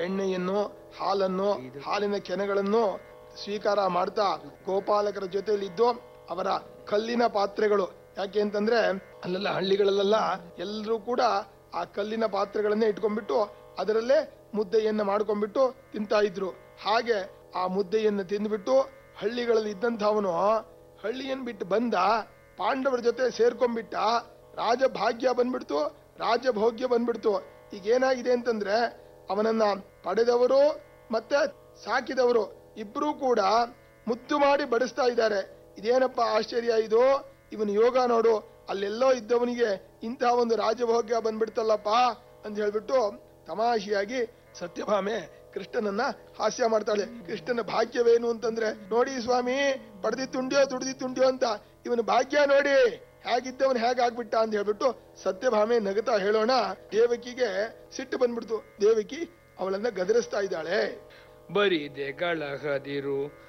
ಬೆಣ್ಣೆಯನ್ನು ಹಾಲನ್ನು ಹಾಲಿನ ಕೆನೆಗಳನ್ನು ಸ್ವೀಕಾರ ಮಾಡ್ತಾ ಗೋಪಾಲಕರ ಜೊತೆಯಲ್ಲಿದ್ದು ಅವರ ಕಲ್ಲಿನ ಪಾತ್ರೆಗಳು ಯಾಕೆ ಅಂತಂದ್ರೆ ಅಲ್ಲೆಲ್ಲ ಹಳ್ಳಿಗಳಲ್ಲೆಲ್ಲ ಎಲ್ಲರೂ ಕೂಡ ಆ ಕಲ್ಲಿನ ಪಾತ್ರೆಗಳನ್ನೇ ಇಟ್ಕೊಂಡ್ಬಿಟ್ಟು ಅದರಲ್ಲೇ ಮುದ್ದೆಯನ್ನ ಮಾಡ್ಕೊಂಡ್ಬಿಟ್ಟು ತಿಂತಾ ಇದ್ರು ಹಾಗೆ ಆ ಮುದ್ದೆಯನ್ನು ತಿಂದ್ಬಿಟ್ಟು ಹಳ್ಳಿಗಳಲ್ಲಿ ಇದ್ದಂಥವನು ಹಳ್ಳಿಯನ್ ಬಿಟ್ಟು ಬಂದ ಪಾಂಡವರ ಜೊತೆ ಸೇರ್ಕೊಂಡ್ಬಿಟ್ಟ ರಾಜಭಾಗ್ಯ ಬಂದ್ಬಿಡ್ತು ರಾಜಭೋಗ್ಯ ಬಂದ್ಬಿಡ್ತು ಈಗ ಏನಾಗಿದೆ ಅಂತಂದ್ರೆ ಅವನನ್ನ ಪಡೆದವರು ಮತ್ತೆ ಸಾಕಿದವರು ಇಬ್ರು ಕೂಡ ಮುದ್ದು ಮಾಡಿ ಬಡಿಸ್ತಾ ಇದ್ದಾರೆ ಇದೇನಪ್ಪ ಆಶ್ಚರ್ಯ ಇದು ಇವನು ಯೋಗ ನೋಡು ಅಲ್ಲೆಲ್ಲೋ ಇದ್ದವನಿಗೆ ಇಂತಹ ಒಂದು ರಾಜಭೋಗ್ಯ ಬಂದ್ಬಿಡ್ತಲ್ಲಪ್ಪ ಅಂತ ಹೇಳ್ಬಿಟ್ಟು ತಮಾಷೆಯಾಗಿ ಸತ್ಯಭಾಮೆ ಕೃಷ್ಣನನ್ನ ಹಾಸ್ಯ ಮಾಡ್ತಾಳೆ ಕೃಷ್ಣನ ಭಾಗ್ಯವೇನು ಅಂತಂದ್ರೆ ನೋಡಿ ಸ್ವಾಮಿ ಪಡೆದಿ ತುಂಡ್ಯೋ ತುಡ್ದಿ ತುಂಡ್ಯೋ ಅಂತ ಇವನು ಭಾಗ್ಯ ನೋಡಿ ಹೇಗಿದ್ದವನ್ ಹೇಗಾಗ್ಬಿಟ್ಟ ಅಂತ ಹೇಳ್ಬಿಟ್ಟು ಸತ್ಯಭಾಮೆ ನಗತಾ ಹೇಳೋಣ ದೇವಕಿಗೆ ಸಿಟ್ಟು ಬಂದ್ಬಿಡ್ತು ದೇವಕಿ ಅವಳನ್ನ ಗದರಿಸ್ತಾ ಇದ್ದಾಳೆ ಬರಿದೆ ಗಳಹದಿರು